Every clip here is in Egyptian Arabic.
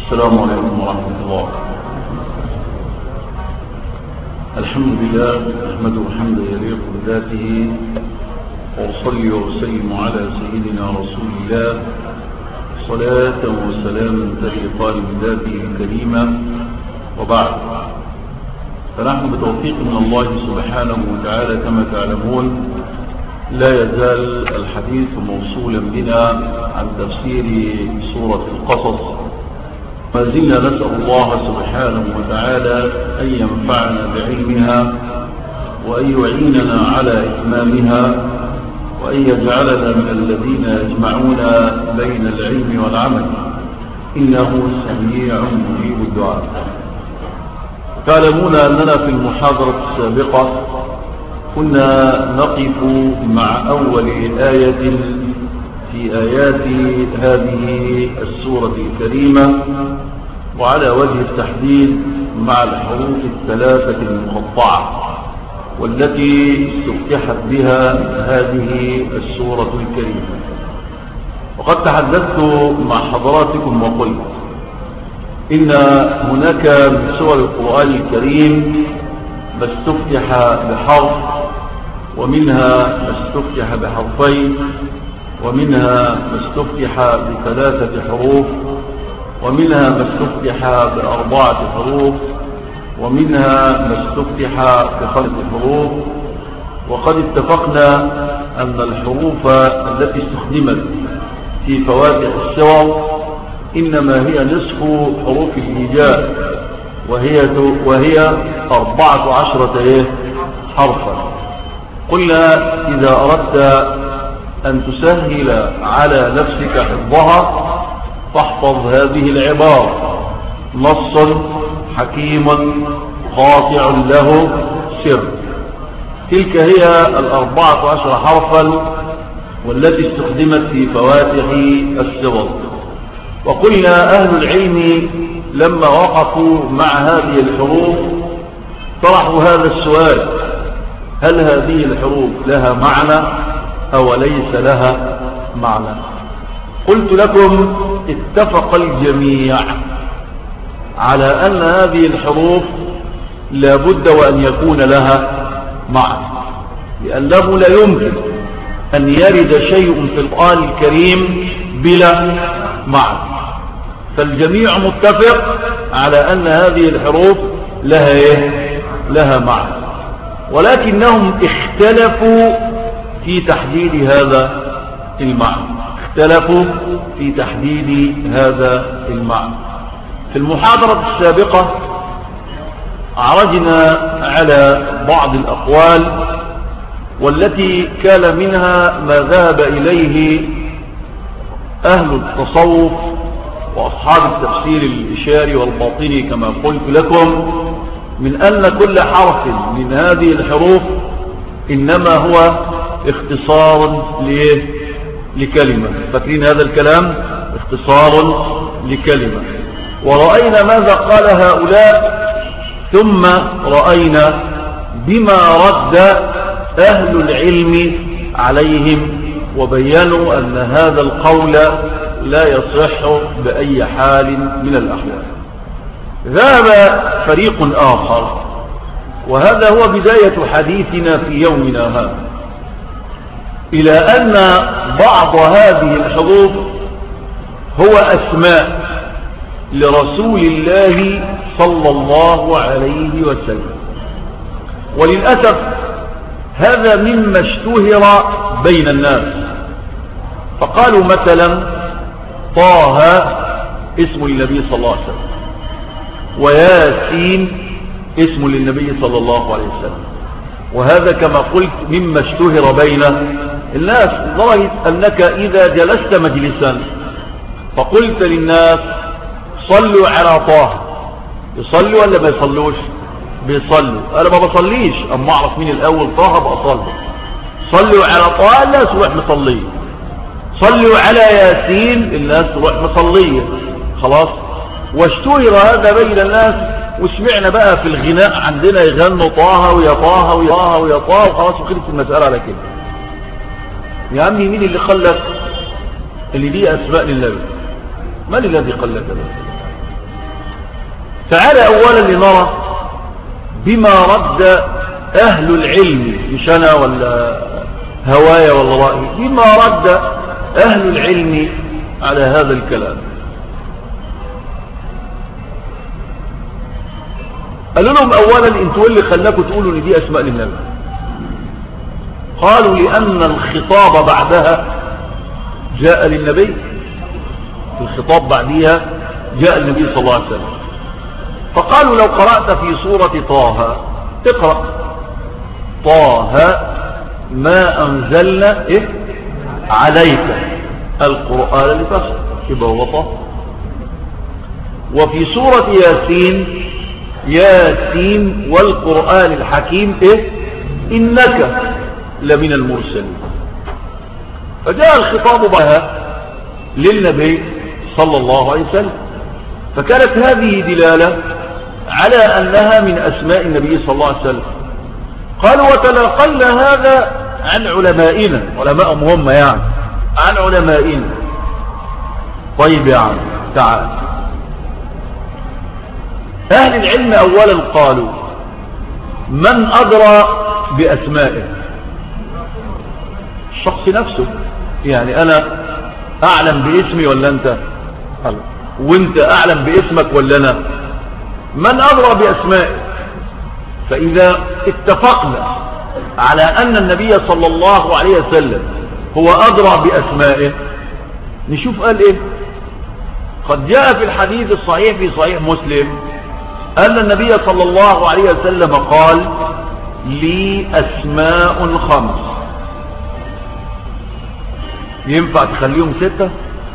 السلام عليكم ورحمة الله الحمد لله نحمده حمدا يليق بذاته وأصلي وأسلم على سيدنا رسول الله صلاة وسلاما تليقان بذاته الكريمة وبعد فنحن بتوفيق من الله سبحانه وتعالى كما تعلمون لا يزال الحديث موصولا بنا عن تفسير سورة القصص ما زلنا نسأل الله سبحانه وتعالى أن ينفعنا بعلمها وأن يعيننا على إتمامها وأن يجعلنا من الذين يجمعون بين العلم والعمل إنه سميع مجيب الدعاء تعلمون أننا في المحاضرة السابقة كنا نقف مع أول آية في آيات هذه السورة الكريمة وعلى وجه التحديد مع الحروف الثلاثة المقطعة والتي استفتحت بها هذه السورة الكريمة وقد تحدثت مع حضراتكم وقلت إن هناك من سور القرآن الكريم ما استفتح بحرف ومنها ما استفتح بحرفين ومنها ما استفتح بثلاثة حروف ومنها ما استفتح بأربعة حروف ومنها ما استفتح بخمس حروف وقد اتفقنا أن الحروف التي استخدمت في فواتح السور إنما هي نصف حروف الإيجاء وهي, وهي أربعة عشرة إيه؟ حرفا قلنا إذا أردت أن تسهل على نفسك حفظها فاحفظ هذه العبارة نص حكيم قاطع له سر تلك هي الأربعة عشر حرفا والتي استخدمت في فواتح السور وقلنا أهل العلم لما وقفوا مع هذه الحروف طرحوا هذا السؤال هل هذه الحروف لها معنى أو ليس لها معنى قلت لكم اتفق الجميع على أن هذه الحروف لابد وأن يكون لها معنى لأنه لا يمكن أن يرد شيء في القرآن الكريم بلا معنى فالجميع متفق على أن هذه الحروف لها إيه؟ لها معنى ولكنهم اختلفوا في تحديد هذا المعنى اختلفوا في تحديد هذا المعنى في المحاضرة السابقة عرجنا على بعض الأقوال والتي كان منها ما ذهب إليه أهل التصوف وأصحاب التفسير الإشاري والباطني كما قلت لكم من أن كل حرف من هذه الحروف إنما هو اختصار لكلمة فاكرين هذا الكلام اختصار لكلمة ورأينا ماذا قال هؤلاء ثم رأينا بما رد أهل العلم عليهم وبينوا أن هذا القول لا يصح بأي حال من الأحوال ذهب فريق آخر وهذا هو بداية حديثنا في يومنا هذا إلى أن بعض هذه الحروف هو أسماء لرسول الله صلى الله عليه وسلم وللأسف هذا مما اشتهر بين الناس فقالوا مثلا طه اسم للنبي صلى الله عليه وسلم وياسين اسم للنبي صلى الله عليه وسلم وهذا كما قلت مما اشتهر بين الناس لدرجة أنك إذا جلست مجلسا فقلت للناس صلوا على طه يصلوا ولا ما يصلوش بيصلوا أنا ما بصليش أما أعرف مين الأول طه بأصلي صلوا على طه الناس روح مصليه صلوا على ياسين الناس تروح مصلية خلاص واشتهر هذا بين الناس وسمعنا بقى في الغناء عندنا يغنوا طه ويا طه ويا طه ويا طه وخلاص وخلص المسألة على كده يا عمي مين اللي خلت اللي دي أسماء للنبي من الذي قال لك تعال أولا لنرى بما رد أهل العلم مش أنا ولا هوايا ولا رأيي بما رد أهل العلم على هذا الكلام قالوا لهم أولا انتوا اللي خلاكم تقولوا ان دي أسماء للنبي قالوا لأن الخطاب بعدها جاء للنبي الخطاب بعدها جاء النبي صلى الله عليه وسلم فقالوا لو قرأت في سورة طه اقرأ طه ما أنزلنا إيه عليك القرآن لتسر يبقى هو طه وفي سورة ياسين ياسين والقرآن الحكيم إيه إنك لمن المرسلين فجاء الخطاب بها للنبي صلى الله عليه وسلم فكانت هذه دلالة على أنها من أسماء النبي صلى الله عليه وسلم قالوا وتلقينا هذا عن علمائنا علماء هم يعني عن علمائنا طيب يا عم تعال أهل العلم أولا قالوا من أدرى بأسمائه الشخص نفسه يعني أنا أعلم باسمي ولا أنت وانت أعلم باسمك ولا أنا من أدرى بأسمائه فإذا اتفقنا على أن النبي صلى الله عليه وسلم هو أدرى بأسمائه نشوف قال إيه قد جاء في الحديث الصحيح في صحيح مسلم أن النبي صلى الله عليه وسلم قال لي أسماء خمس ينفع تخليهم ستة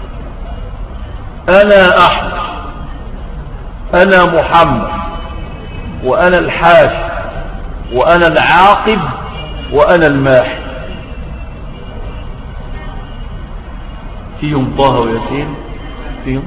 أنا أحمد أنا محمد وأنا الحاش وأنا العاقب وأنا الماحي فيهم طه وياسين فيهم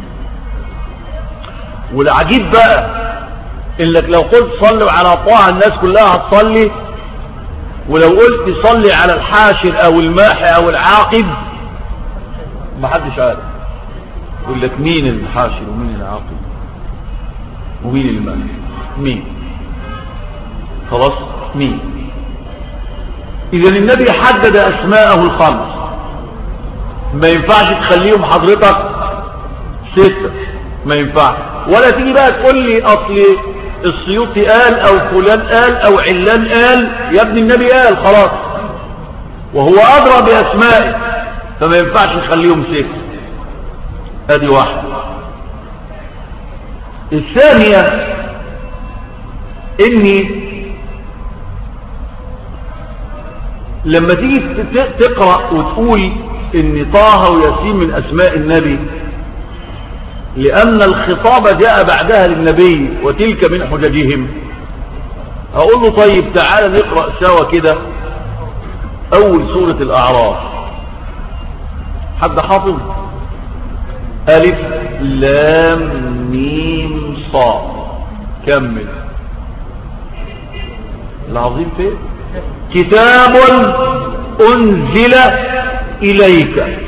والعجيب بقى انك لو قلت صلوا على طه الناس كلها هتصلي ولو قلت صلي على الحاشر او الماحي او العاقب ما حدش عارف يقول لك مين الحاشر ومين العاقب ومين الماحي مين خلاص مين اذا النبي حدد اسماءه الخمس ما ينفعش تخليهم حضرتك ستة ما ينفعش ولا تيجي بقى تقول لي اصل السيوطي قال او فلان قال او علان قال يا ابن النبي قال خلاص وهو ادرى باسمائه فما ينفعش نخليهم ستة ادي واحد الثانية اني لما تيجي تقرأ وتقول ان طه وياسين من اسماء النبي لان الخطاب جاء بعدها للنبي وتلك من حججهم اقول له طيب تعالى نقرأ سوا كده اول سورة الاعراف حد حافظ الف لام ميم صاد كمل العظيم فين كتاب أنزل إليك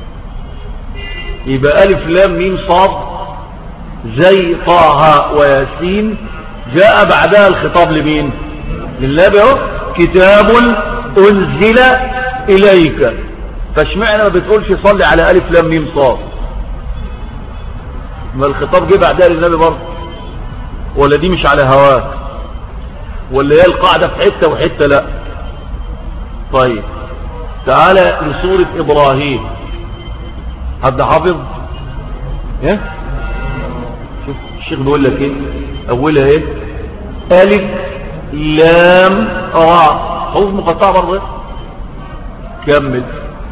يبقى ألف لام ميم صاد زي طه وياسين جاء بعدها الخطاب لمين لله بقى كتاب أنزل إليك فاشمعنا ما بتقولش صلي على ألف لام ميم صاد ما الخطاب جه بعدها للنبي برضه ولا دي مش على هواك ولا هي القاعدة في حتة وحتة لا طيب تعالى لسورة إبراهيم حد حافظ ايه شوف الشيخ بيقول لك ايه اولها ايه الف لام راء حروف مقطعه برضه كمل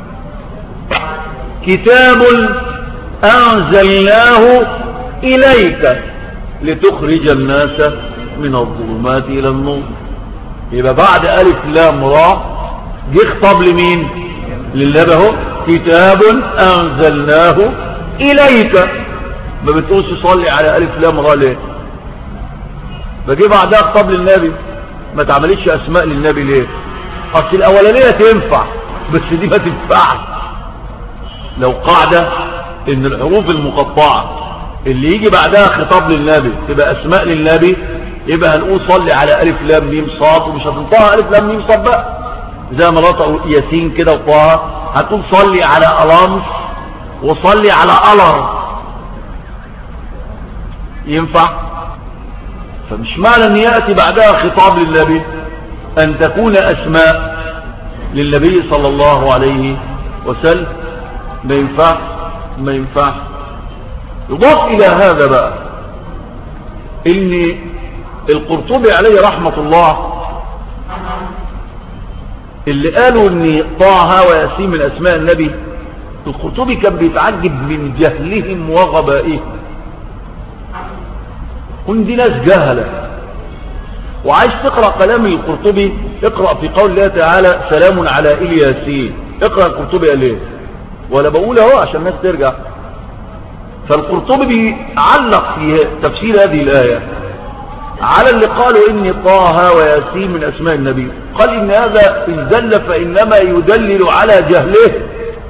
كتاب انزلناه اليك لتخرج الناس من الظلمات الى النور يبقى بعد الف لام راء جه خطاب لمين لله اهو كتاب انزلناه اليك ما بتقولش صلي على الف لام را ليه فجه بعدها خطاب للنبي ما تعمليش اسماء للنبي ليه اصل الاولانيه تنفع بس دي ما تنفعش لو قاعده ان الحروف المقطعه اللي يجي بعدها خطاب للنبي تبقى اسماء للنبي يبقى هنقول صلي على الف لام ميم صاد ومش هتنطقها الف لام ميم صاد بقى زي ما نطقوا ياسين كده وطه هتقول صلي على الامس وصلي على الر ينفع فمش معنى ان ياتي بعدها خطاب للنبي ان تكون اسماء للنبي صلى الله عليه وسلم ما ينفع ما ينفع يضاف الى هذا بقى ان القرطبي عليه رحمة الله اللي قالوا ان طه وياسين من اسماء النبي القرطبي كان بيتعجب من جهلهم وغبائهم كن دي ناس جهلة وعايز تقرأ كلام القرطبي اقرأ في قول الله تعالى سلام على إلياسين اقرأ القرطبي قال ايه ولا بقول اهو عشان الناس ترجع فالقرطبي بيعلق في تفسير هذه الآية على اللي قالوا إن طه وياسين من أسماء النبي قال إن هذا إن دل فإنما يدلل على جهله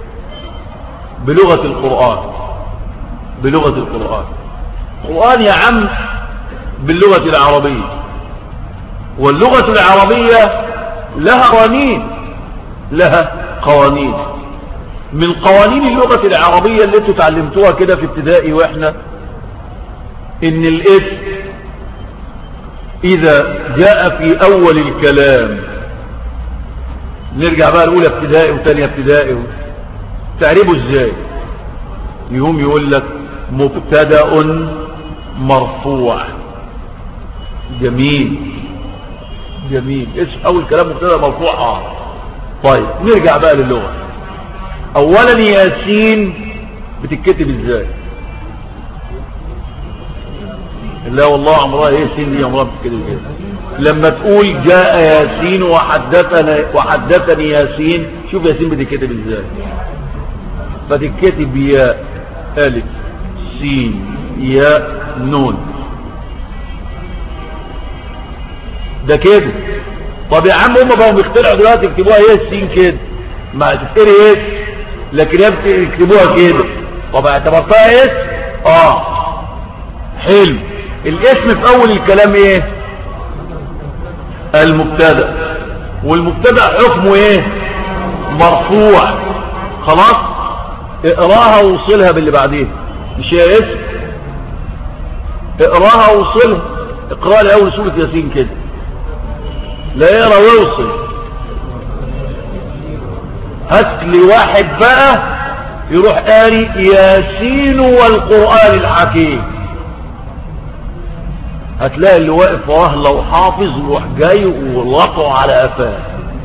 بلغة القرآن بلغة القرآن القرآن يا عم باللغة العربية واللغة العربية لها قوانين لها قوانين من قوانين اللغة العربية اللي انتوا تعلمتوها كده في ابتدائي واحنا ان الاسم اذا جاء في اول الكلام نرجع بقى الاولى ابتدائي وثانيه ابتدائي تعريبه ازاي يقوم يقول لك مبتدا مرفوع جميل جميل اسم اول كلام مبتدا مرفوع اه طيب نرجع بقى للغه اولا ياسين بتتكتب ازاي لا والله عمرها ايه سين دي عمرها بتتكتب ازاي لما تقول جاء ياسين وحدثنا وحدثني ياسين شوف ياسين بتتكتب ازاي فتتكتب ياء الف سين ياء نون ده كده طب يا عم هم بقوا بيخترعوا دلوقتي يكتبوها ايه سين كده ما تفتري ايه لكن يكتبوها كده طب اعتبرتها اسم اه حلو الاسم في اول الكلام ايه المبتدا والمبتدا حكمه ايه مرفوع خلاص اقراها ووصلها باللي بعدين مش هي اسم اقراها ووصلها اقرا لي اول سوره ياسين كده لا يقرا ويوصل هات لي واحد بقى يروح قاري ياسين والقرآن الحكيم هتلاقي اللي واقف وراه لو حافظ يروح جاي ولطعه على قفاه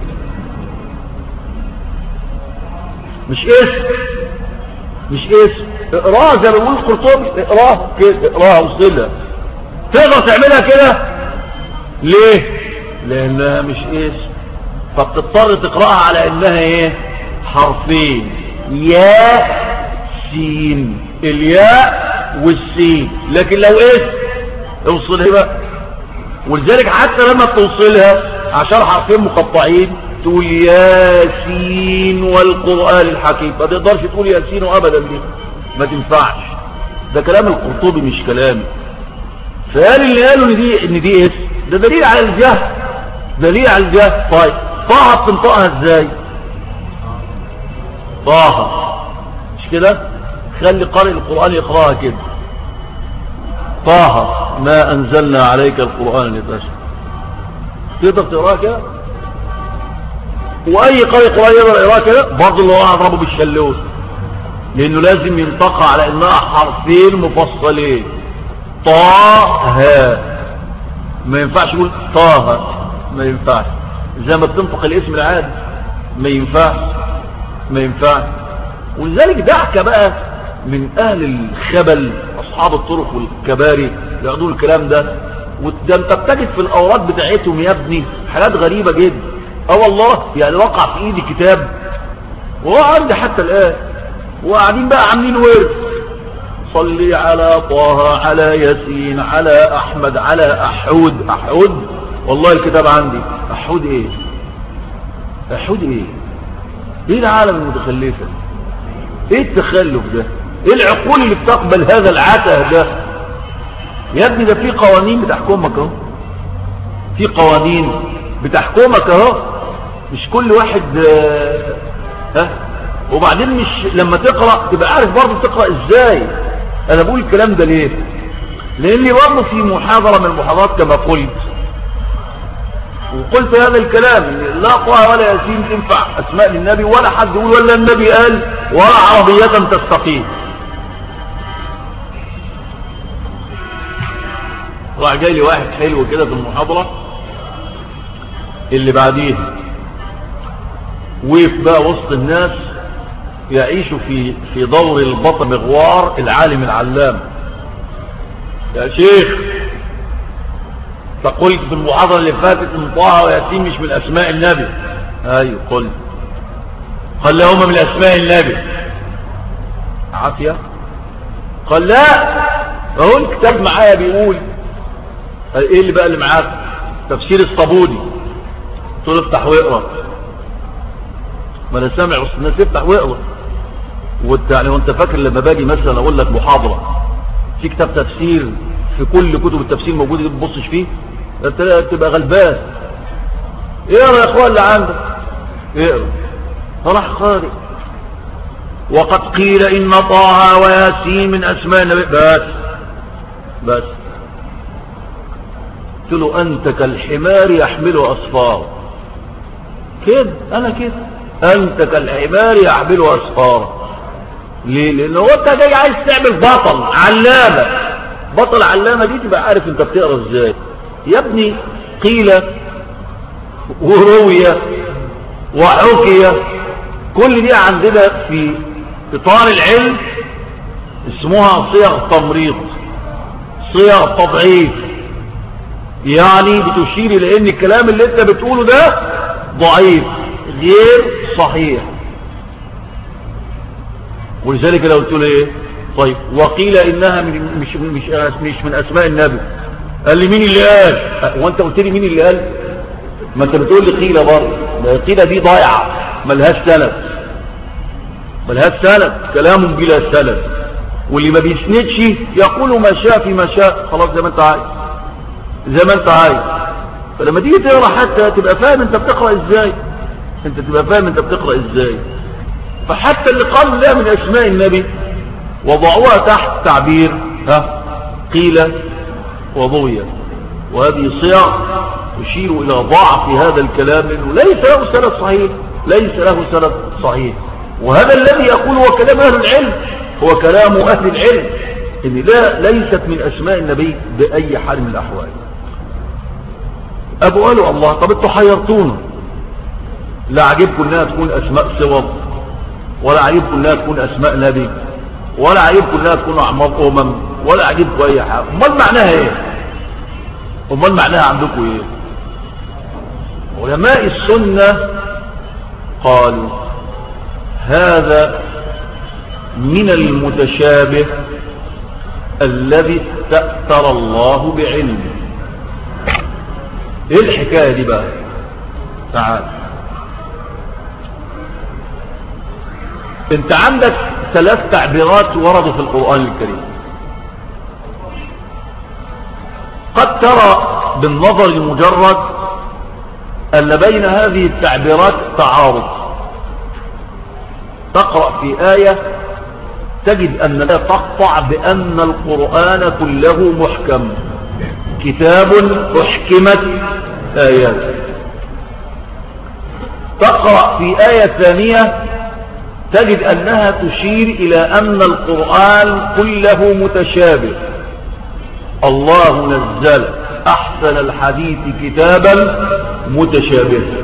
مش اسم مش اسم اقراها زي ما بيقول القرطبي اقراها كده اقراها وصلها تقدر تعملها كده ليه لانها مش اسم فبتضطر تقراها على انها ايه حرفين يا سين الياء والسين لكن لو ايه اوصلها بقى ولذلك حتى لما توصلها عشان حرفين مقطعين تقول ياسين والقرآن الحكيم ما تقدرش تقول ياسين ابدا دي ما تنفعش ده كلام القرطبي مش كلامي فقال اللي قالوا ان دي ان دي اسم ده دليل على الجهل دليل على الجهل طيب طه بتنطقها ازاي طه مش كده خلي قارئ القرآن يقراها كده طه ما أنزلنا عليك القرآن لتشكر تقدر تقراها كده وأي قارئ قرآن يقدر يقراها كده برضه اللي هو أضربه بالشلوت لأنه لازم ينطق على إنها حرفين مفصلين طه ما ينفعش يقول طه ما ينفعش زي ما بتنطق الاسم العادي ما ينفعش ما ينفعش ولذلك دعك بقى من اهل الخبل اصحاب الطرق والكباري يقعدوا الكلام ده وده انت بتجد في الاوراد بتاعتهم يا ابني حاجات غريبة جدا اه والله يعني وقع في ايدي كتاب وهو عندي حتى الان وقاعدين بقى عاملين ورد صلي على طه على ياسين على احمد على احود احود والله الكتاب عندي احود ايه احود ايه ايه العالم المتخلفة ايه التخلف ده ايه العقول اللي بتقبل هذا العته ده يا ابني ده في قوانين بتحكمك اهو في قوانين بتحكمك اهو مش كل واحد آه، ها وبعدين مش لما تقرأ تبقى عارف برضه تقرأ ازاي انا بقول الكلام ده ليه لاني برضه في محاضرة من المحاضرات كما قلت وقلت هذا الكلام لا طه ولا ياسين تنفع اسماء للنبي ولا حد يقول ولا النبي قال ولا عربية تستقيم راح جاي لي واحد حلو كده في المحاضرة اللي بعديه وقف بقى وسط الناس يعيش في في دور البطن مغوار العالم العلام يا شيخ فقلت في المحاضرة اللي فاتت ان طه وياسين مش من اسماء النبي ايوه قلت قال لهما من اسماء النبي عافية قال لا اهو الكتاب معايا بيقول ايه اللي بقى اللي معاك تفسير الصبودي تقول افتح واقرا ما انا سامع وسط الناس افتح واقرا وانت يعني وانت فاكر لما باجي مثلا اقول لك محاضره في كتاب تفسير في كل كتب التفسير موجوده ما تبصش فيه انت تبقى غلبان اقرا يا اخوان اللي عندك اقرا فراح قارئ وقد قيل ان طه وياسين من اسماء النبي بس بس قلت له انت كالحمار يحمل اصفار كده انا كده انت كالحمار يحمل اصفار ليه لان هو انت جاي عايز تعمل بطل علامه بطل علامه دي تبقى عارف انت بتقرا ازاي يا ابني قيل وروي وحكي كل دي عندنا في اطار العلم اسمها صيغ تمريض صيغ تضعيف يعني بتشير الى ان الكلام اللي انت بتقوله ده ضعيف غير صحيح ولذلك لو قلت له ايه طيب وقيل انها من مش مش مش من اسماء النبي قال لي مين اللي قال وانت قلت لي مين اللي قال ما انت بتقول لي قيل برضه قيل دي ضايعه ملهاش سند ملهاش سند كلام بلا سند واللي ما بيسندش يقول ما شاء في ما شاء خلاص زي ما انت عايز زي ما انت عايز فلما تيجي تقرا حتى تبقى فاهم انت بتقرا ازاي انت تبقى فاهم انت بتقرا ازاي فحتى اللي قالوا لا من اسماء النبي وضعوها تحت تعبير ها قيل وضوية وهذه صيغ تشير الى ضعف هذا الكلام انه ليس له سند صحيح ليس له سند صحيح وهذا الذي يقول هو كلام اهل العلم هو كلام اهل العلم ان لا ليست من اسماء النبي باي حال من الاحوال ابو قالوا الله طب انتوا حيرتونا لا عجبكم انها تكون اسماء صور ولا عجبكم انها تكون اسماء نبي ولا عجبكم انها تكون اعمار امم ولا عجبكم اي حاجه امال معناها ايه امال معناها عندكم ايه علماء السنه قالوا هذا من المتشابه الذي استأثر الله بعلمه ايه الحكاية دي بقى تعال انت عندك ثلاث تعبيرات وردوا في القرآن الكريم قد ترى بالنظر المجرد أن بين هذه التعبيرات تعارض تقرأ في آية تجد أن لا تقطع بأن القرآن كله محكم كتاب أحكمت آيات تقرأ في آية ثانية تجد أنها تشير إلى أن القرآن كله متشابه الله نزل أحسن الحديث كتابا متشابها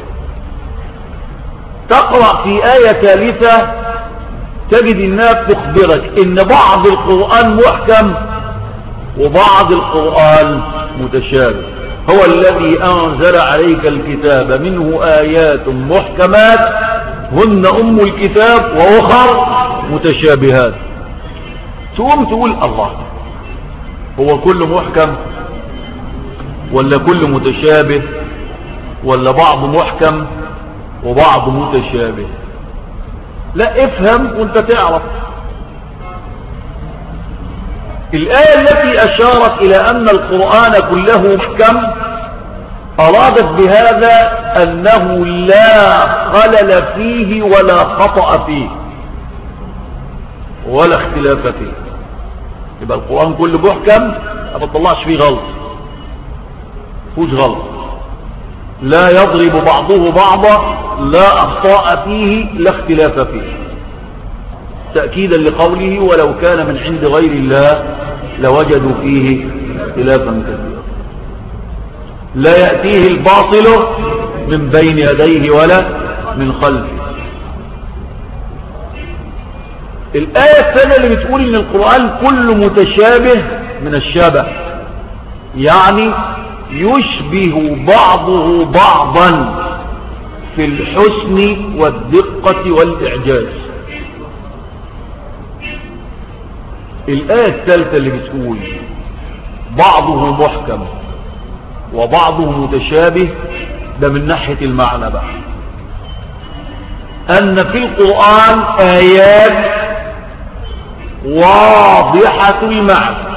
تقرأ في آية ثالثة تجد أنها تخبرك إن بعض القرآن محكم وبعض القرآن متشابه هو الذي أنزل عليك الكتاب منه آيات محكمات هن أم الكتاب وأخر متشابهات تقوم تقول الله هو كل محكم ولا كل متشابه ولا بعض محكم وبعض متشابه لا افهم وانت تعرف الآية التي أشارت إلى أن القرآن كله محكم أرادت بهذا أنه لا خلل فيه ولا خطأ فيه ولا اختلاف فيه يبقى القرآن كله محكم ما تطلعش فيه غلط فوش غلط لا يضرب بعضه بعضا لا أخطاء فيه لا اختلاف فيه تأكيدا لقوله ولو كان من عند غير الله لوجدوا فيه اختلافا كثيرا لا يأتيه الباطل من بين يديه ولا من خلفه الآية الثانية اللي بتقول ان القرآن كله متشابه من الشبه يعني يشبه بعضه بعضا في الحسن والدقة والإعجاز الآية الثالثة اللي بتقول بعضه محكم وبعضه متشابه ده من ناحية المعنى بقى أن في القرآن آيات واضحة المعنى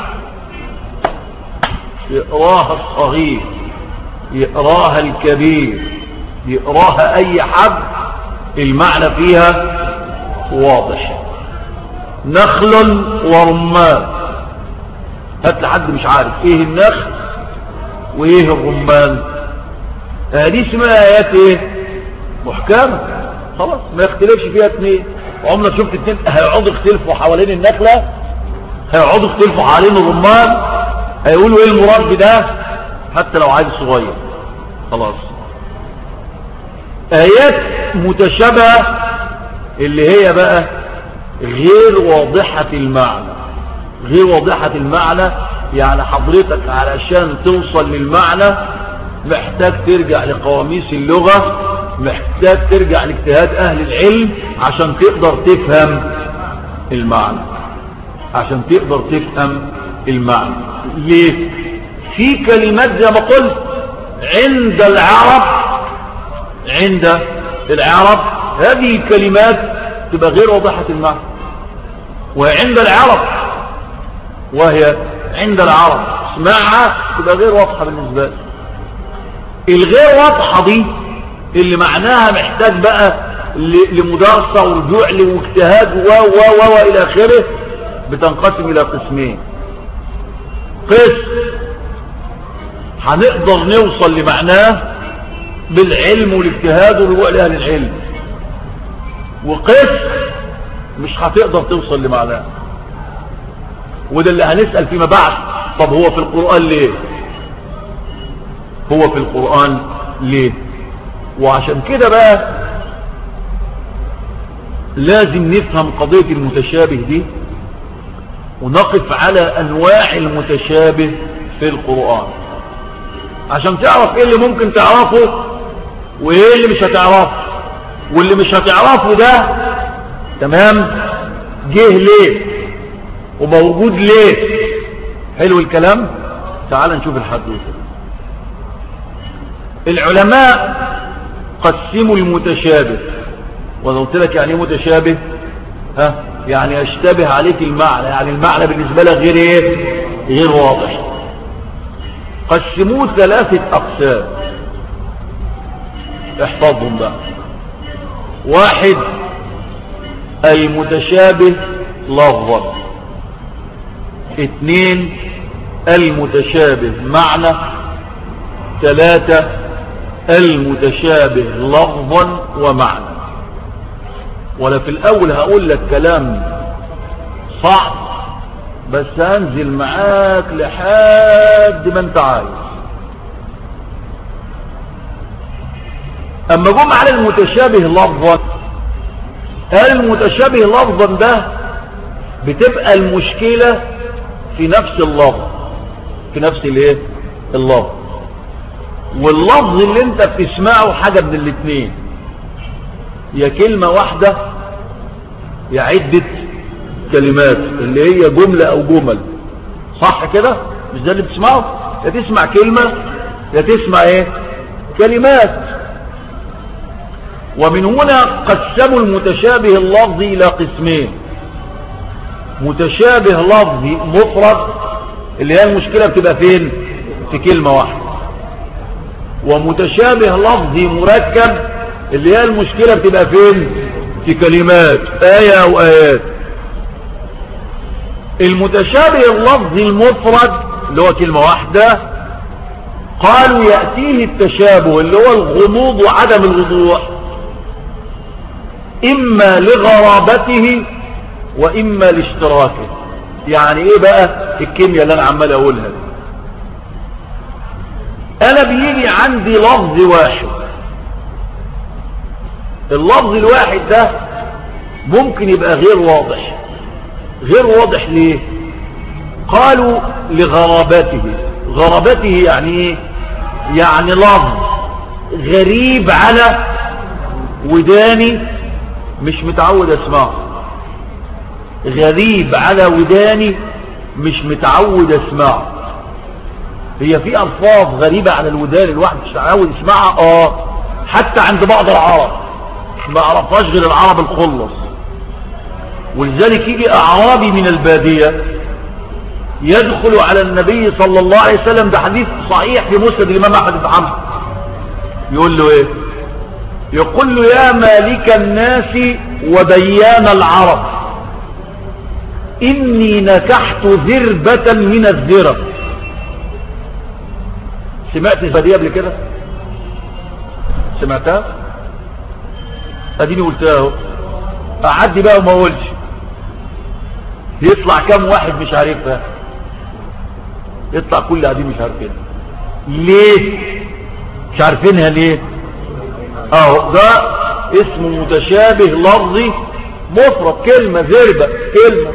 يقراها الصغير يقراها الكبير يقراها أي حد المعنى فيها واضح نخل ورمان هات لحد مش عارف ايه النخل وايه الرمان هذه اسمها ايات ايه محكمة خلاص ما يختلفش فيها اثنين عمرنا شفت اثنين هيقعدوا يختلفوا حوالين النخلة هيقعدوا يختلفوا حوالين الرمان هيقولوا ايه المراد بده حتى لو عيل صغير خلاص ايات متشابهة اللي هي بقى غير واضحة المعنى غير واضحة المعنى يعني حضرتك علشان توصل للمعنى محتاج ترجع لقواميس اللغة محتاج ترجع لاجتهاد اهل العلم عشان تقدر تفهم المعنى عشان تقدر تفهم المعنى ليه في كلمات زي ما قلت عند العرب عند العرب هذه الكلمات تبقى غير واضحة المعنى وعند العرب وهي عند العرب اسمعها تبقى غير واضحة بالنسبة لي الغير واضحة دي اللي معناها محتاج بقى لمدارسة ورجوع واجتهاد و و و و الى اخره بتنقسم الى قسمين قسم هنقدر نوصل لمعناه بالعلم والاجتهاد والرجوع لأهل العلم وقسم مش هتقدر توصل لمعناه وده اللي هنسأل فيما بعد طب هو في القرآن ليه هو في القرآن ليه وعشان كده بقى لازم نفهم قضية المتشابه دي ونقف على أنواع المتشابه في القرآن عشان تعرف ايه اللي ممكن تعرفه وايه اللي مش هتعرفه واللي مش هتعرفه ده تمام جه ليه وموجود ليه حلو الكلام تعال نشوف الحدوثة العلماء قسموا المتشابه وانا قلت لك يعني ايه متشابه ها يعني يشتبه عليك المعنى يعني المعنى بالنسبة لك غير ايه غير واضح قسموه ثلاثة اقسام احفظهم بقى واحد المتشابه لفظا اثنين المتشابه معنى ثلاثة المتشابه لفظا ومعنى ولا في الاول هقول لك كلام صعب بس هنزل معاك لحد ما انت عايز اما جم على المتشابه لفظا المتشابه لفظا ده بتبقى المشكلة في نفس اللفظ في نفس الايه اللفظ واللفظ اللي انت بتسمعه حاجة من الاثنين يا كلمة واحدة يا عدة كلمات اللي هي جملة او جمل صح كده مش ده اللي بتسمعه يا تسمع كلمة يا تسمع ايه كلمات ومن هنا قسموا المتشابه اللفظي الى قسمين متشابه لفظي مفرد اللي هي المشكلة بتبقى فين في كلمة واحدة ومتشابه لفظي مركب اللي هي المشكلة بتبقى فين في كلمات آية أو آيات المتشابه اللفظي المفرد اللي هو كلمة واحدة قالوا يأتيه التشابه اللي هو الغموض وعدم الوضوح إما لغرابته وإما لاشتراكه يعني ايه بقى الكيمياء اللي انا عمال اقولها دي انا بيجي عندي لفظ واحد اللفظ الواحد ده ممكن يبقى غير واضح غير واضح ليه قالوا لغرابته غرابته يعني ايه يعني لفظ غريب على وداني مش متعود اسمعه غريب على وداني مش متعود اسمعه هي في الفاظ غريبة على الودان الواحد مش متعود يسمعها اه حتى عند بعض العرب ما عرفهاش غير العرب الخلص ولذلك يجي اعرابي من البادية يدخل على النبي صلى الله عليه وسلم ده حديث صحيح في مسند الامام احمد بن حنبل يقول له ايه يقول له يا مالك الناس وديان العرب إني نكحت ذربة من الذرب سمعت البدية قبل كده سمعتها اديني قلتها اهو اعدي بقى وما اقولش يطلع كام واحد مش عارفها يطلع كل قاعدين مش عارفينها ليه مش عارفينها ليه اهو ده اسمه متشابه لفظي مفرد كلمة ذربة كلمة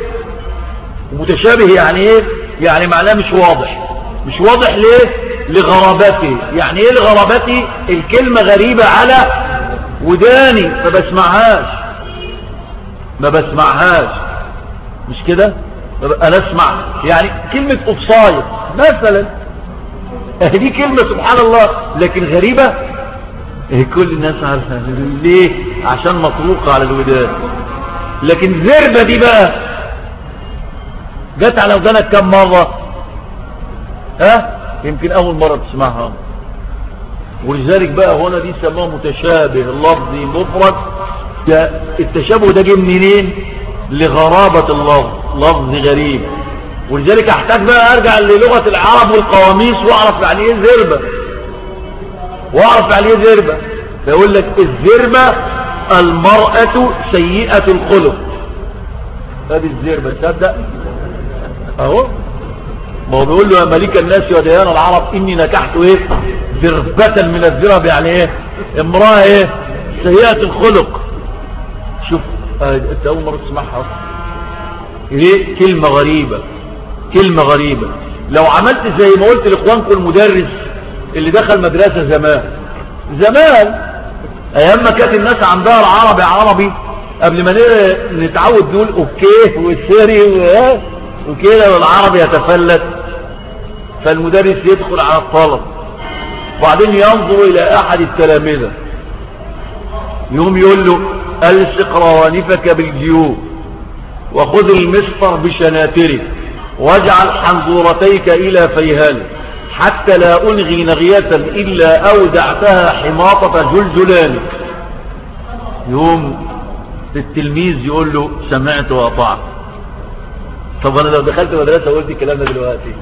متشابه يعني ايه يعني معناه مش واضح مش واضح ليه لغرابته يعني ايه لغرابته الكلمة غريبة على وداني ما بسمعهاش ما بسمعهاش مش كده انا اسمع يعني كلمة افصايد مثلا دي كلمة سبحان الله لكن غريبة كل الناس عارفة ليه عشان مطروقة على الودان لكن زربة دي بقى جت على ودانك كم مرة ها يمكن اول مرة تسمعها ولذلك بقى هنا دي سموه متشابه لفظي مفرد التشابه ده جه منين لغرابة اللفظ لفظ غريب ولذلك احتاج بقى ارجع للغة العرب والقواميس واعرف يعني ايه زربة واعرف يعني ايه زربة فيقول لك الزربة المرأة سيئة الخلق هذه الزربة تصدق اهو ما هو بيقول له يا مليك الناس وديان العرب اني نكحت ايه ذربة من الذرب يعني ايه امرأة ايه سيئة الخلق شوف انت اول مرة تسمعها ايه كلمة غريبة كلمة غريبة لو عملت زي ما قلت لاخوانكم المدرس اللي دخل مدرسة زمان زمان ايام ما كانت الناس عندها العربي عربي قبل ما نتعود نقول اوكي وسيري وكده والعربي يتفلت فالمدرس يدخل على الطلب وبعدين ينظر الى احد التلامذة يوم يقول له الصق روانفك بالجيوب وخذ المسطر بشناترك واجعل حنظورتيك الى فيهالك حتى لا ألغي نغية إلا أودعتها حماطة جلجلانك يوم التلميذ يقول له سمعت وأطعت طب أنا لو دخلت مدرسة قلت الكلام ده دلوقتي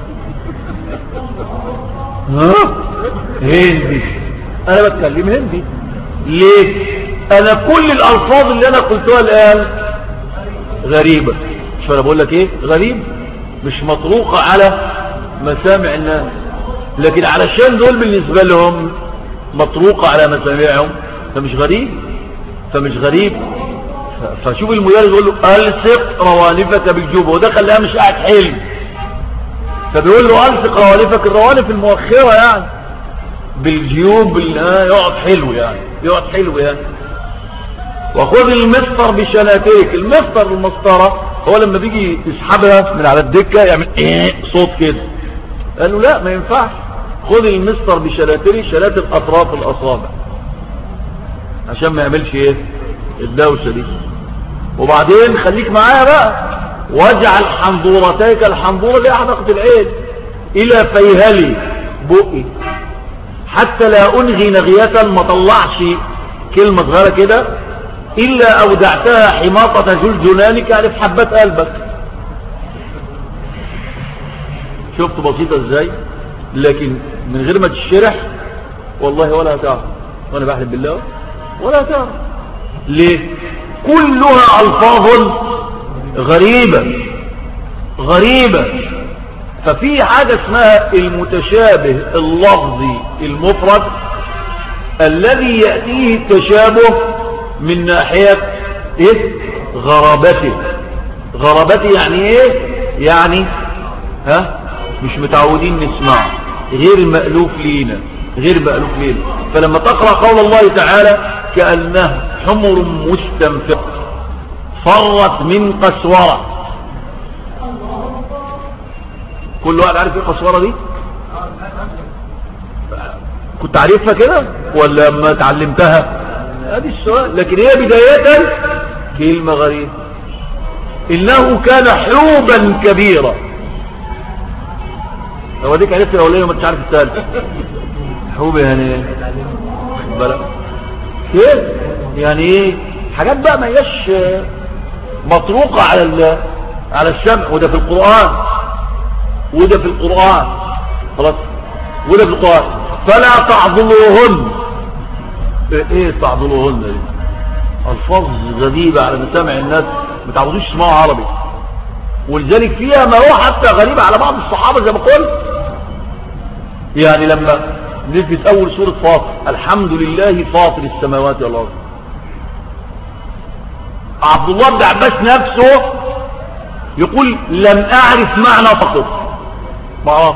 ها هندي أنا بتكلم هندي ليه أنا كل الألفاظ اللي أنا قلتها الآن غريبة مش أنا بقول لك إيه غريب مش مطروقة على مسامع الناس لكن علشان دول بالنسبة لهم مطروقة على مسامعهم فمش غريب فمش غريب فشوف المدرس يقول له ألصق روانفك بالجوب وده خلاها مش قاعد حلم فبيقول له ألصق روانفك الروانف المؤخرة يعني بالجيوب يقعد حلو يعني يقعد حلو يعني وخذ المسطر بشناتيك المسطر المسطرة هو لما بيجي يسحبها من على الدكة يعمل ايه صوت كده قال له لا ما ينفعش خذ المسطر بشلاتري شلاتر اطراف الاصابع عشان ما يعملش ايه الدوشة دي وبعدين خليك معايا بقى واجعل حنظورتيك الحنظورة اللي حدقة العين الى فيهلي بقي حتى لا انغي نغية ما طلعش كلمة صغيرة كده الا اودعتها حماطة جلجنانك يعني في حبات قلبك شفت بسيطة ازاي لكن من غير ما تشرح والله ولا هتعرف وانا بحلف بالله ولا هتعرف ليه كلها الفاظ غريبة غريبة ففي حاجة اسمها المتشابه اللفظي المفرد الذي يأتيه التشابه من ناحية ايه غرابته غرابته يعني ايه يعني ها مش متعودين نسمع غير مألوف لينا غير مألوف لينا فلما تقرأ قول الله تعالى كأنه حمر مستنفق فرت من قسورة كل واحد عارف ايه قسورة دي كنت عارفها كده ولا ما تعلمتها هذه السؤال لكن هي بداية كلمة غريبة إنه كان حوبا كبيرا هو ديك عرفت الأولية وما تعرف الثالث حوب يعني ايه بلا كيف يعني ايه حاجات بقى ما هياش مطروقة على على السمع وده في القرآن وده في القرآن خلاص وده في القرآن فلا تعضلوهن ايه تعضلوهن دي الفاظ غريبة على مسامع الناس ما تعودوش يسمعوا عربي ولذلك فيها ما هو حتى غريب على بعض الصحابة زي ما قلت يعني لما نثبت اول سورة فاطر الحمد لله فاطر السماوات والارض عبد الله بن عباس نفسه يقول لم اعرف معنى فاطر ما اعرف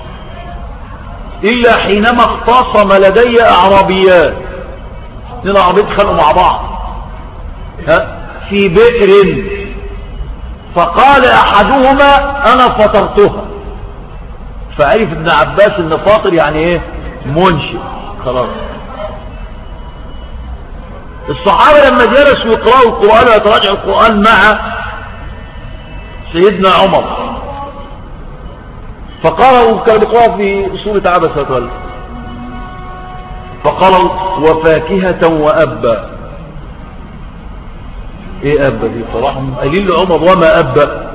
الا حينما اختصم لدي اعرابيات اثنين اعرابيات خلقوا مع بعض ها في بئر فقال احدهما انا فطرتها فعرف ابن عباس ان فاطر يعني ايه منشئ خلاص الصحابة لما جلسوا يقرأوا القرآن ويتراجعوا القرآن مع سيدنا عمر فقرأوا كان بيقرأوا في سورة عبس وتولى فقالوا وفاكهة وأبا ايه أبا دي صراحة قليل لعمر وما أبا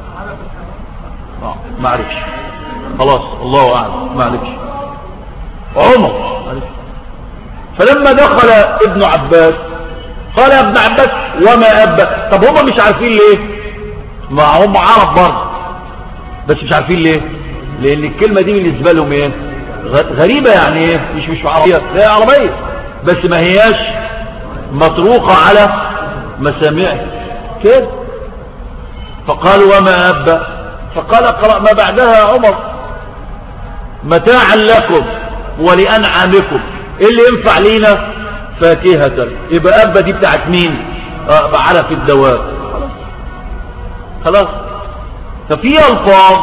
معرفش خلاص الله أعلم معلش عمر فلما دخل ابن عباس قال يا ابن عباس وما أبا طب هم مش عارفين ليه ما هم عرب برضه بس مش عارفين ليه لان الكلمة دي بالنسبة لهم ايه غريبة يعني ايه مش مش عربية لا عربية بس ما هياش مطروقة على مسامعه كده فقالوا وما أبا فقال اقرأ ما بعدها عمر متاعا لكم ولأنعامكم ايه اللي ينفع لينا فاكهة يبقى أبا دي بتاعت مين آه بعرف الدواب خلاص ففي ألفاظ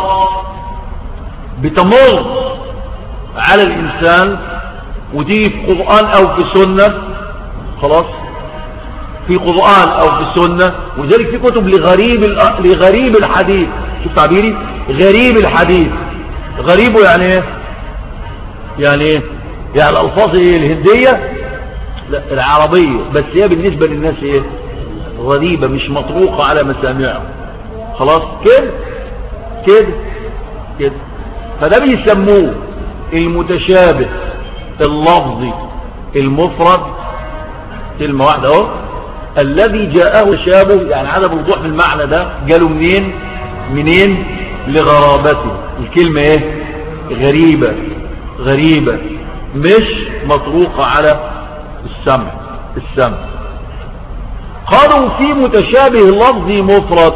بتمر على الإنسان ودي في قرآن أو في سنة خلاص في قرآن أو في سنة ولذلك في كتب لغريب لغريب الحديث شوف تعبيري غريب الحديث غريبه يعني ايه يعني ايه يعني الالفاظ ايه الهندية لا العربية بس هي بالنسبة للناس ايه غريبة مش مطروقة على مسامعهم خلاص كده كده كده فده بيسموه المتشابه اللفظي المفرد كلمة واحدة اهو الذي جاءه شابه يعني عدم الوضوح في المعنى ده جاله منين منين لغرابته الكلمة ايه غريبة غريبة مش مطروقة على السمع السمع قالوا في متشابه لفظي مفرد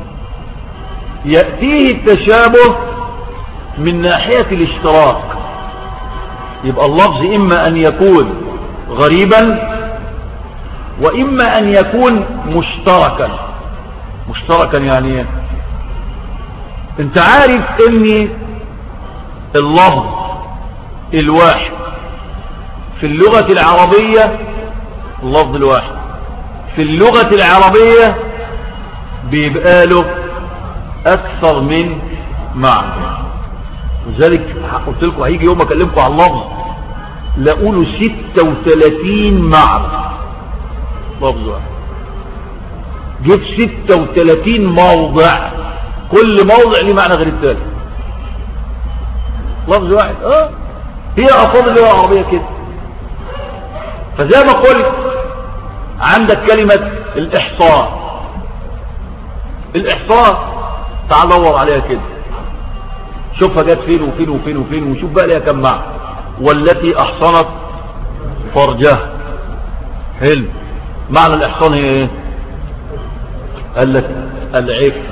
يأتيه التشابه من ناحية الاشتراك يبقى اللفظ إما أن يكون غريبا وإما أن يكون مشتركا مشتركا يعني ايه انت عارف ان اللفظ الواحد في اللغة العربية اللفظ الواحد في اللغة العربية بيبقى له اكثر من معنى لذلك قلت لكم هيجي يوم اكلمكم على اللفظ لقولوا 36 معنى لفظ واحد جيب 36 موضع كل موضع ليه معنى غير الثاني لفظ واحد اه هي أفضل اللغة العربية كده فزي ما قلت عندك كلمة الإحصاء الإحصاء تعال دور عليها كده شوفها جت فين وفين وفين وفين وشوف بقى ليها كم معنى والتي أحصنت فرجها حلو معنى الإحصان هي ايه قال لك العفة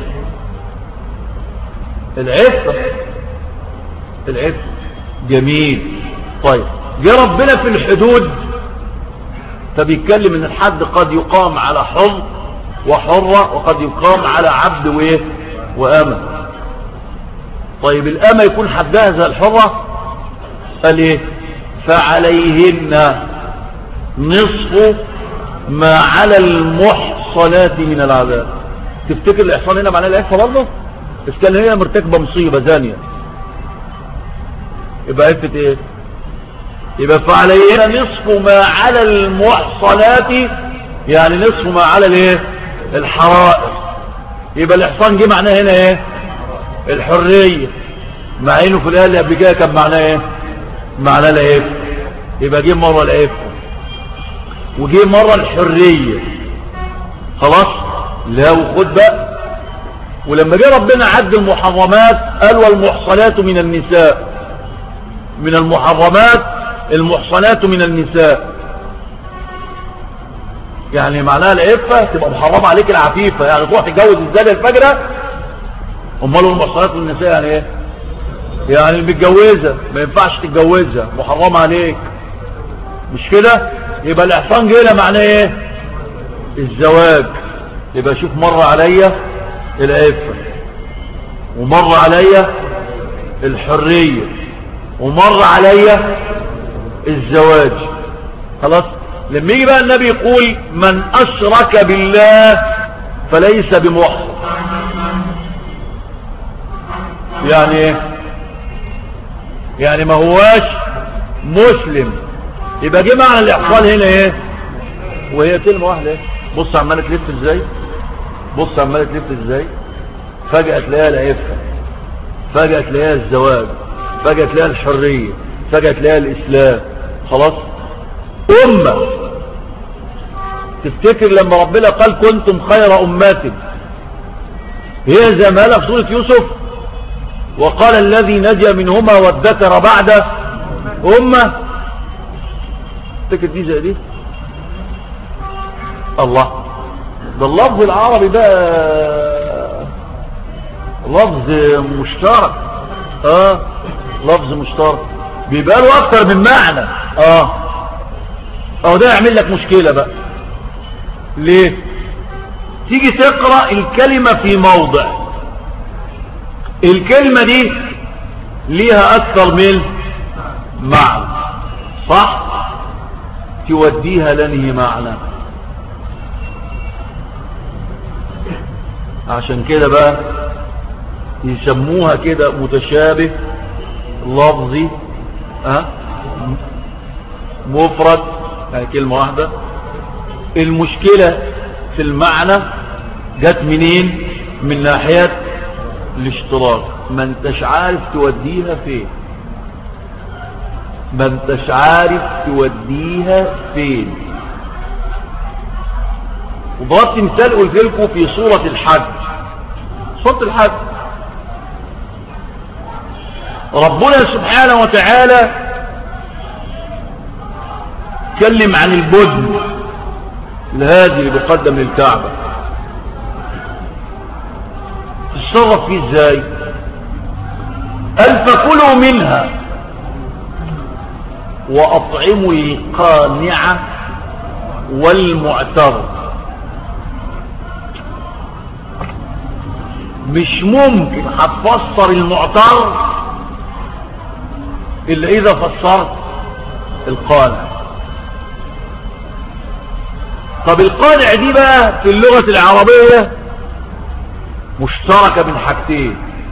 العفة العفة جميل طيب جه ربنا في الحدود فبيتكلم ان الحد قد يقام على حر وحرة وقد يقام على عبد وايه وامة طيب الامة يكون حدها زي الحرة قال ايه فعليهن نصف ما على المحصنات من العذاب تفتكر الاحصان هنا معناه العفة برضه بس كان هي مرتكبة مصيبة زانية يبقى عفة ايه يبقى فعلينا نصف ما على المحصنات يعني نصف ما على الايه الحرائر يبقى الاحصان جه معناه هنا ايه الحرية مع انه في الايه اللي قبل كده كان معناه ايه معناه العفة يبقى جه مرة العفة وجه مرة الحرية خلاص لا وخد بقى ولما جه ربنا عد المحرمات قال والمحصنات من النساء من المحرمات المحصنات من النساء يعني معناها العفة تبقى محرمة عليك العفيفة يعني تروح تتجوز ازاي الفجرة امال المحصنات من النساء يعني ايه يعني المتجوزة ما ينفعش تتجوزها محرمة عليك مش كده يبقى الاحصان جينا معناه ايه الزواج يبقى شوف مر عليا العفة ومر عليا الحرية ومر عليا الزواج خلاص لما يجي بقى النبي يقول من أشرك بالله فليس بمحسن يعني ايه يعني ما هواش مسلم يبقى جه معنى الاحصال هنا ايه وهي كلمة واحدة ايه بص عمالة تلف ازاي بص عمالة تلف ازاي فجأة تلاقيها العفة فجأة تلاقيها الزواج فجأة تلاقيها الحرية فجأة تلاقيها الاسلام خلاص امة تفتكر لما ربنا قال كنتم خير امات هي زي ما قالها في سورة يوسف وقال الذي نجا منهما وادكر بعد امه تفتكر دي زي دي الله ده اللفظ العربي ده لفظ مشترك اه لفظ مشترك بيبقى له اكتر من معنى اه اه ده يعمل لك مشكلة بقى ليه تيجي تقرأ الكلمة في موضع الكلمة دي ليها اكتر من معنى صح توديها لنهي معنى عشان كده بقى يسموها كده متشابه لفظي أه؟ مفرد يعني كلمة واحدة المشكلة في المعنى جت منين من ناحية الاشتراك ما انتش عارف توديها فين ما انتش عارف توديها فين وضربت مثال قلت لكم في سورة الحج سورة الحج ربنا سبحانه وتعالى تكلم عن البدن الهادي اللي بيقدم للكعبة تتصرف فيه ازاي قال فكلوا منها وأطعموا القانعة والمعتر مش ممكن هتفسر المعتر إلا إذا فسرت القانع طب القانع دي بقى في اللغة العربية مشتركة من حاجتين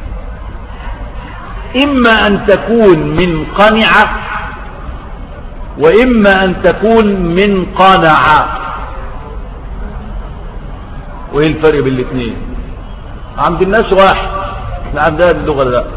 إما أن تكون من قنعة وإما أن تكون من قنعة وإيه الفرق بين الاثنين عند الناس واحد احنا عندنا اللغة ده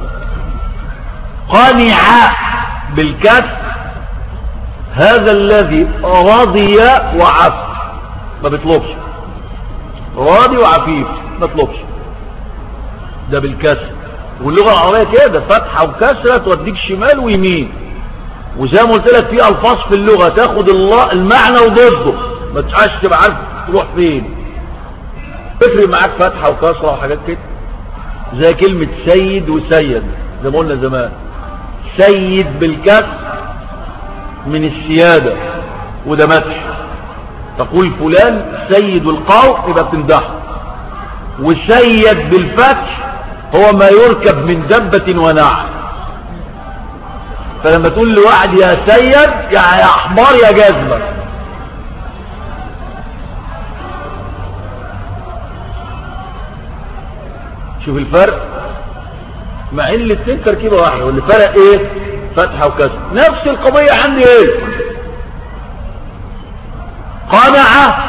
قنع بالكسر هذا الذي رضي وعف ما بيطلبش راضي وعفيف ما بيطلبش ده بالكسر واللغة العربية كده فتحة وكسرة توديك شمال ويمين وزي ما قلت لك في الفاظ في اللغة تاخد المعنى وضده ما تبقاش تبقى عارف تروح فين تفرق معاك فتحة وكسرة وحاجات كده زي كلمة سيد وسيد زي ما قلنا زمان سيد بالكسر من السيادة وده مدح تقول فلان سيد القوم يبقى بتمدحه وسيد بالفتح هو ما يركب من دبة ونعم فلما تقول لواحد يا سيد يعني يا حمار يا جزمة شوف الفرق مع ان الاثنين تركيبه واحده واللي فرق ايه فتحه وكسر نفس القضيه عندي ايه قنع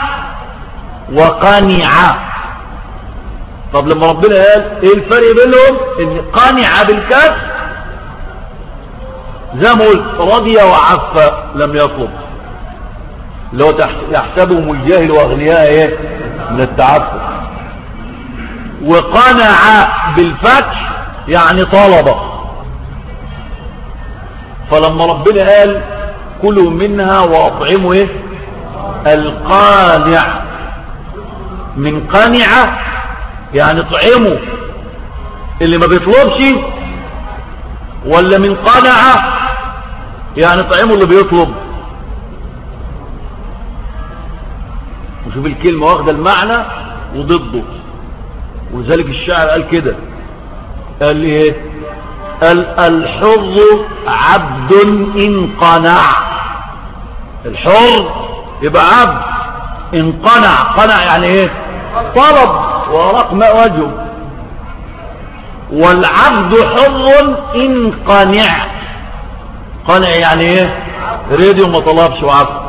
وقنع طب لما ربنا قال ايه الفرق بينهم ان قنع بالكسر زي ما قلت رضي وعف لم يطلب لو يحسبهم الجاهل واغنياء ايه من التعفف وقنع بالفتح يعني طلب فلما ربنا قال كلوا منها واطعموا ايه القانع من قنع يعني طعموا اللي ما بيطلبش ولا من قنع يعني طعموا اللي بيطلب وشوف الكلمة واخدة المعنى وضده ولذلك الشاعر قال كده قال لي ايه قال الحر عبد ان قنع الحر يبقى عبد ان قنع قنع يعني ايه طلب ورق ماء وجهه والعبد حر ان قنع قنع يعني ايه ريدي وما طلبش وعبد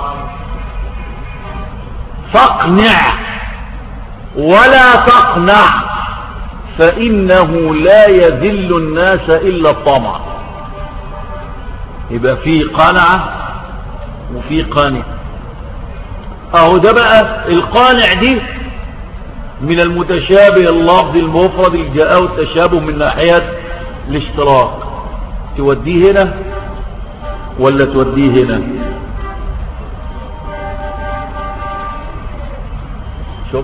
فاقنع ولا تقنع فإنه لا يذل الناس إلا الطمع يبقى في قنعة وفي قانع اهو ده بقى القانع دي من المتشابه اللفظ المفرد اللي جاءه التشابه من ناحية الاشتراك توديه هنا ولا توديه هنا شوف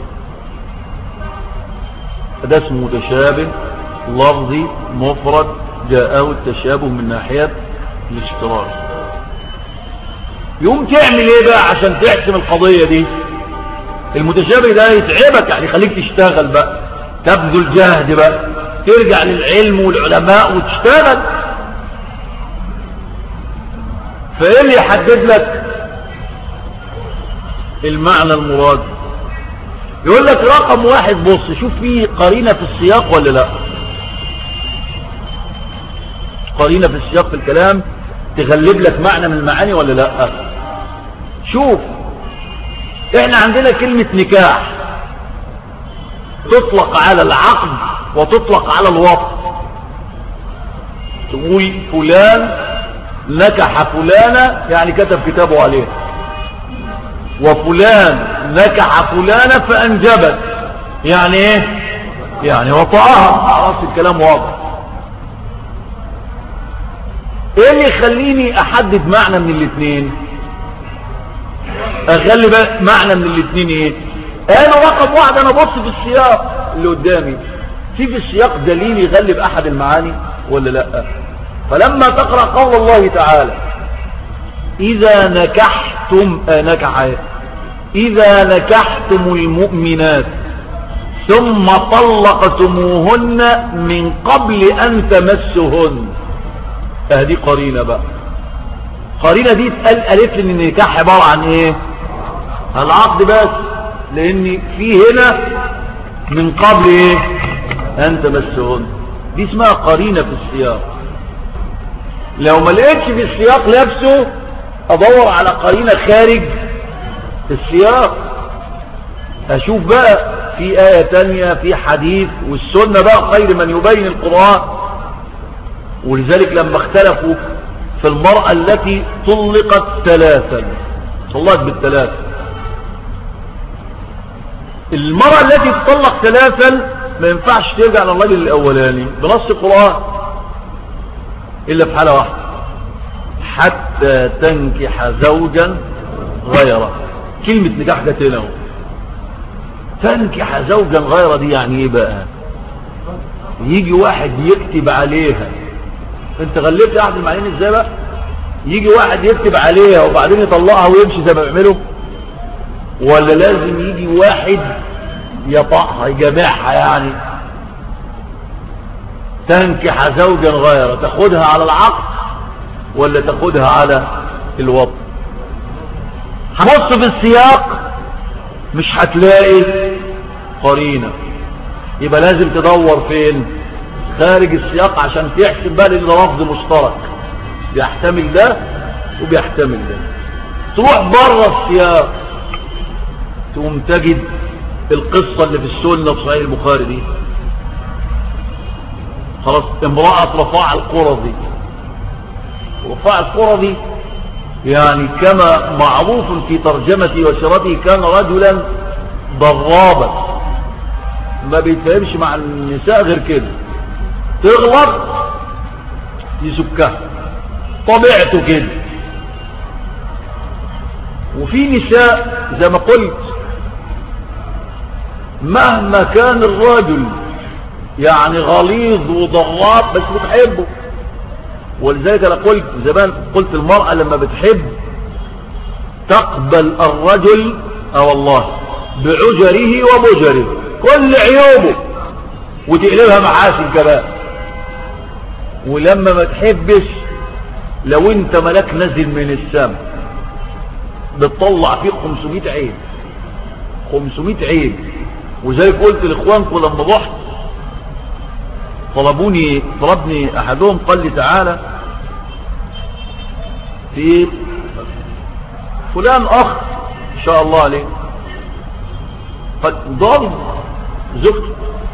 ده اسمه متشابه لفظي مفرد جاءه التشابه من ناحية الاشتراك يوم تعمل ايه بقى عشان تحسم القضية دي المتشابه ده يتعبك يعني يخليك تشتغل بقى تبذل جهد بقى ترجع للعلم والعلماء وتشتغل فايه اللي يحدد لك المعنى المراد يقول لك رقم واحد بص شوف فيه قرينة في السياق ولا لا قرينة في السياق في الكلام تغلب لك معنى من المعاني ولا لا شوف احنا عندنا كلمة نكاح تطلق على العقد وتطلق على الوقت تقول فلان نكح فلانة يعني كتب كتابه عليه وفلان نكح فلانة فأنجبت يعني ايه يعني وطعها خلاص الكلام واضح ايه اللي يخليني احدد معنى من الاثنين اخلي بقى معنى من الاثنين ايه انا رقم واحد انا بص في السياق اللي قدامي في في السياق دليل يغلب احد المعاني ولا لا فلما تقرأ قول الله تعالى اذا نكحتم آه نكح اذا نكحتم المؤمنات ثم طلقتموهن من قبل ان تمسهن اهدي قرينة بقى قرينة دي اتقال قالت لي ان النكاح عبارة عن ايه العقد بس لان في هنا من قبل ايه أن تمسهن دي اسمها قرينة في السياق لو ما لقيتش في السياق نفسه أدور على قرينة خارج السياق أشوف بقى في آية تانية في حديث والسنة بقى خير من يبين القرآن ولذلك لما اختلفوا في المرأة التي طلقت ثلاثا صلت بالثلاثة المرأة التي تطلق ثلاثا ما ينفعش ترجع للراجل الاولاني بنص القرآن الا في حالة واحدة حتى تنكح زوجا غيره كلمة نكاح جت هنا تنكح زوجا غيره دي يعني ايه بقى يجي واحد يكتب عليها انت غلبت احد المعنيين ازاي بقى يجي واحد يكتب عليها وبعدين يطلقها ويمشي زي ما بيعملوا ولا لازم يجي واحد يطعها يجمعها يعني تنكح زوجا غيره تاخدها على العقد ولا تاخدها على الوضع هبص في السياق مش هتلاقي قرينة يبقى لازم تدور فين خارج السياق عشان تحسب بقى لان ده لفظ مشترك بيحتمل ده وبيحتمل ده تروح بره السياق تقوم تجد القصة اللي في السنة في صحيح البخاري دي خلاص امرأة رفاع القرظي رفاع القرظي يعني كما معروف في ترجمته وسيرته كان رجلا ضرابا ما بيتفهمش مع النساء غير كده تغلط يسكها طبيعته كده وفي نساء زي ما قلت مهما كان الرجل يعني غليظ وضراب بس بتحبه ولذلك انا قلت زمان قلت المرأة لما بتحب تقبل الرجل اه والله بعجره وبجره كل عيوبه وتقلبها محاسن كمان ولما ما تحبش لو انت ملاك نزل من السماء بتطلع فيه 500 عيب 500 عيب وزي قلت لاخوانكم لما رحت طلبوني طلبني احدهم قال لي تعالى في فلان اخ ان شاء الله عليه قد ضرب زوجته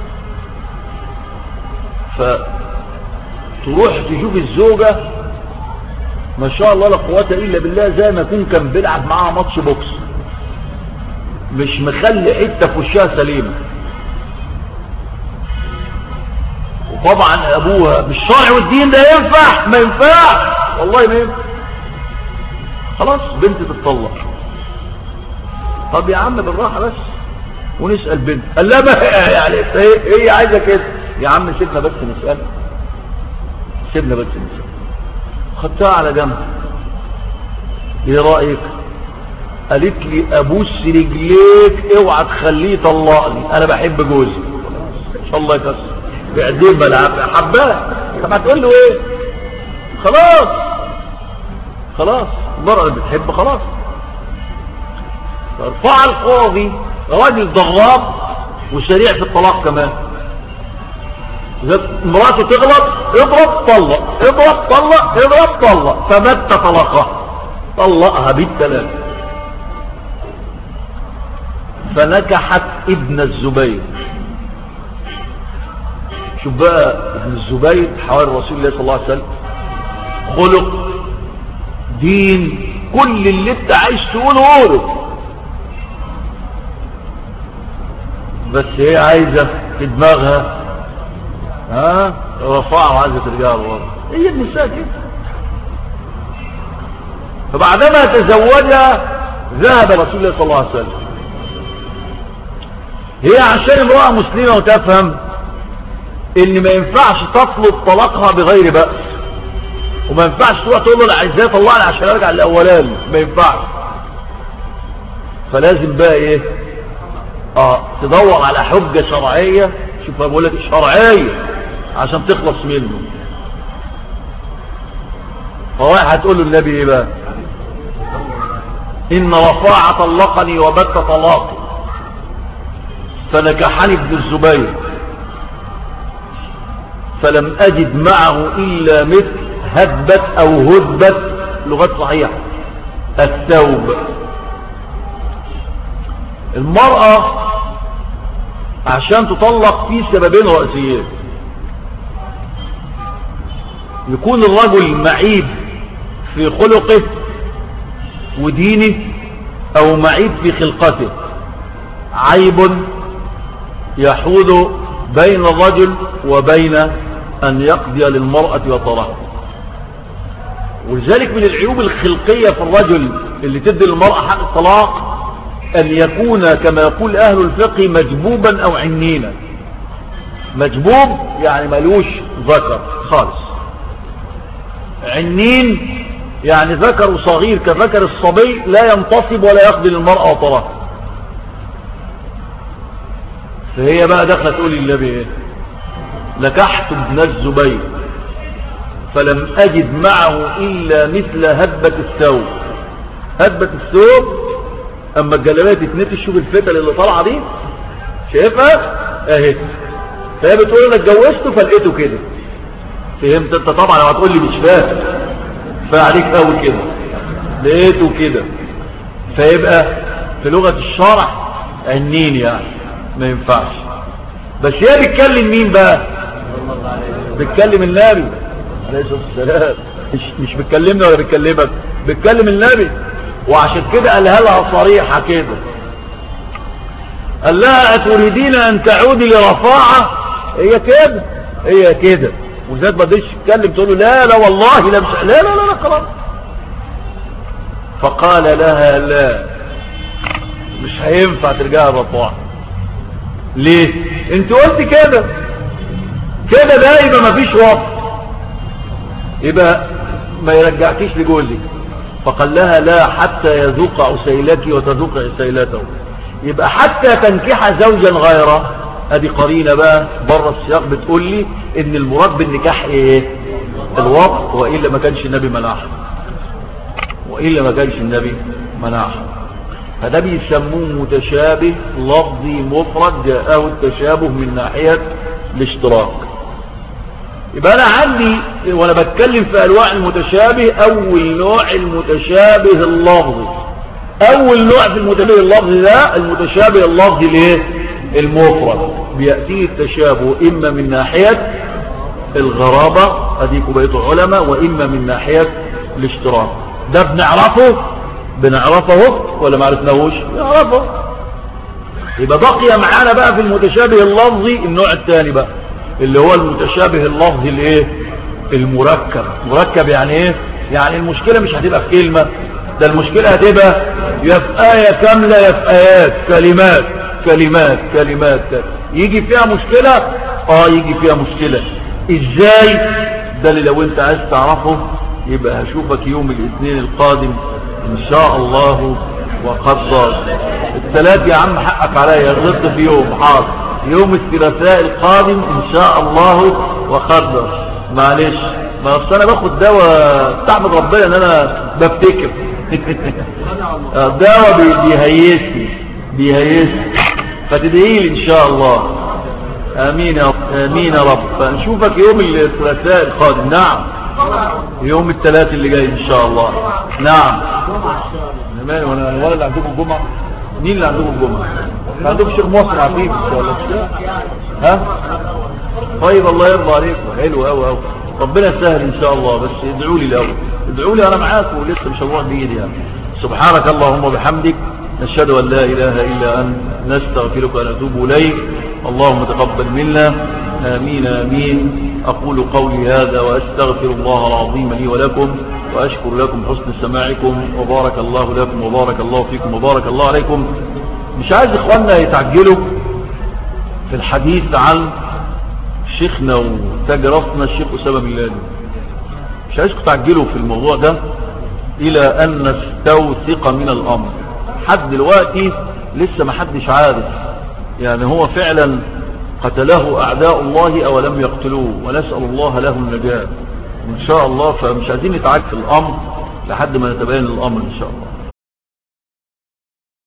فتروح تشوف الزوجة ما شاء الله لا قوه الا بالله زي ما يكون كان بيلعب معاها ماتش بوكس مش مخلي حته في وشها سليمه وطبعا ابوها بالشرع والدين ده ينفع ما ينفع والله ما ينفع خلاص بنت تتطلق طب يا عم بالراحه بس ونسال بنت قال لا ما يعني هي عايزه كده يا عم سيبنا بس نسال سيبنا بس نسال خدتها على جنب ايه رايك قالت لي ابوس رجليك اوعى تخليه يطلقني انا بحب جوزي ان شاء الله يكسر بعدين بلعب حباه طب هتقول له ايه خلاص خلاص المرأة اللي بتحب خلاص ارفع القاضي راجل ضراب وسريع في الطلاق كمان مراته تغلط اضرب طلق اضرب طلق اضرب طلق فمت طلقها طلقها بالثلاث فنكحت ابن الزبير شوف بقى ابن الزبير حوالي رسول الله صلى الله عليه وسلم خلق دين كل اللي انت عايز تقوله قوله بس هي عايزة في دماغها ها رفعها وعايزة ترجع لورا هي النساء كده فبعدما تزوجها ذهب رسول الله صلى الله عليه وسلم هي عشان امرأة مسلمة وتفهم ان ما ينفعش تطلب طلاقها بغير بأس وما ينفعش تروح تقول له الاعزاء طلعني عشان ارجع الاولاني ما ينفعش فلازم بقى ايه اه تدور على حجة شرعية شوف بقول لك شرعية عشان تخلص منه فواحد هتقول له النبي ايه بقى ان رفاعة طلقني وبت طلاقي فنكحني ابن الزبير فلم أجد معه إلا مثل هبت أو هدبت لغات صحيحة الثوب المرأة عشان تطلق في سببين رئيسيين يكون الرجل معيب في خلقه ودينه او معيب في خلقته عيب يحول بين الرجل وبين ان يقضي للمرأة وطرها ولذلك من العيوب الخلقية في الرجل اللي تدي للمرأة حق الطلاق أن يكون كما يقول أهل الفقه مجبوبا أو عنينا مجبوب يعني ملوش ذكر خالص عنين يعني ذكر صغير كذكر الصبي لا ينتصب ولا يقضي للمرأة وطرها فهي بقى دخلت تقول للنبي ايه لكحت ابن الزبير فلم أجد معه إلا مثل هبة الثوب هبة الثوب اما الجلابيه تتنتش شوف الفتل اللي طالعه دي شايفها اهي فهي بتقول انا اتجوزته فلقيته كده فهمت انت طبعا لو هتقول لي مش فاهم فعليك قوي كده لقيته كده فيبقى في لغه الشرع عنين يعني ما ينفعش بس هي بتكلم مين بقى بتكلم النبي عليه الصلاه والسلام مش مش بتكلمنا ولا بتكلمك بتكلم النبي وعشان كده قالها لها صريحة كده قال لها أتريدين أن تعودي لرفاعة هي كده هي كده وزاد ما ديش تتكلم تقول له لا لا والله لا مش لا لا لا, لا خلاص فقال لها لا مش هينفع ترجعها رفاعة ليه انت قلت كده كده ده يبقى ما فيش وقت يبقى ما يرجعكيش لجوزك فقال لها لا حتى يذوق عسيلك وتذوق عسيلته يبقى حتى تنكح زوجا غيره ادي قرينة بقى بره السياق بتقول لي ان المراد بالنكاح ايه الوقت وإلا ما كانش النبي مناح وإلا ما كانش النبي مناح فده بيسموه متشابه لفظي مفرد جاءه التشابه من ناحية الاشتراك يبقى انا عندي وانا بتكلم في انواع المتشابه اول نوع المتشابه اللفظي اول نوع في المتشابه اللفظي ده المتشابه اللفظي الايه المفرد بياتيه التشابه اما من ناحيه الغرابه اديكوا بقيتوا علماء واما من ناحيه الاشتراك ده بنعرفه بنعرفه ولا ما عرفناهوش نعرفه يبقى بقي معانا بقى في المتشابه اللفظي النوع الثاني بقى اللي هو المتشابه اللفظي الايه المركب مركب يعني ايه يعني المشكلة مش هتبقى في كلمة ده المشكلة هتبقى يا في آية كاملة يا في آيات كلمات كلمات كلمات يجي فيها مشكلة اه يجي فيها مشكلة ازاي ده اللي لو انت عايز تعرفه يبقى هشوفك يوم الاثنين القادم ان شاء الله وقدر الثلاث يا عم حقك عليا غلطت في يوم حاضر يوم الثلاثاء القادم ان شاء الله وقدر معلش ما اصل انا باخد دواء تعمل ربنا ان انا بفتكر دواء بيهيسني بيهيسني فتدعي لي ان شاء الله امين يا رب امين يا رب فنشوفك يوم الثلاثاء القادم نعم يوم الثلاث اللي جاي ان شاء الله نعم وانا ولا اللي عندكم الجمعه مين اللي عندكم الجمعه عندكم شيخ مصر عفيف ان شاء الله ها طيب الله يرضى عليكم حلو قوي قوي ربنا يسهل ان شاء الله بس ادعوا لي الاول ادعوا لي انا معاكم ولسه مش هروح بايدي يعني سبحانك اللهم وبحمدك نشهد ان لا اله الا انت نستغفرك ونتوب اليك اللهم تقبل منا امين امين اقول قولي هذا واستغفر الله العظيم لي ولكم واشكر لكم حسن سماعكم وبارك الله لكم وبارك الله فيكم وبارك الله عليكم مش عايز اخواننا يتعجلوا في الحديث عن شيخنا وتاج راسنا الشيخ اسامه بن لادن مش عايزكم تعجلوا في الموضوع ده الى ان نستوثق من الامر حد دلوقتي لسه ما حدش عارف يعني هو فعلا قتله اعداء الله او لم يقتلوه ونسأل الله له النجاة وان شاء الله فمش عايزين نتعجل في الامر لحد ما نتبين الامر ان شاء الله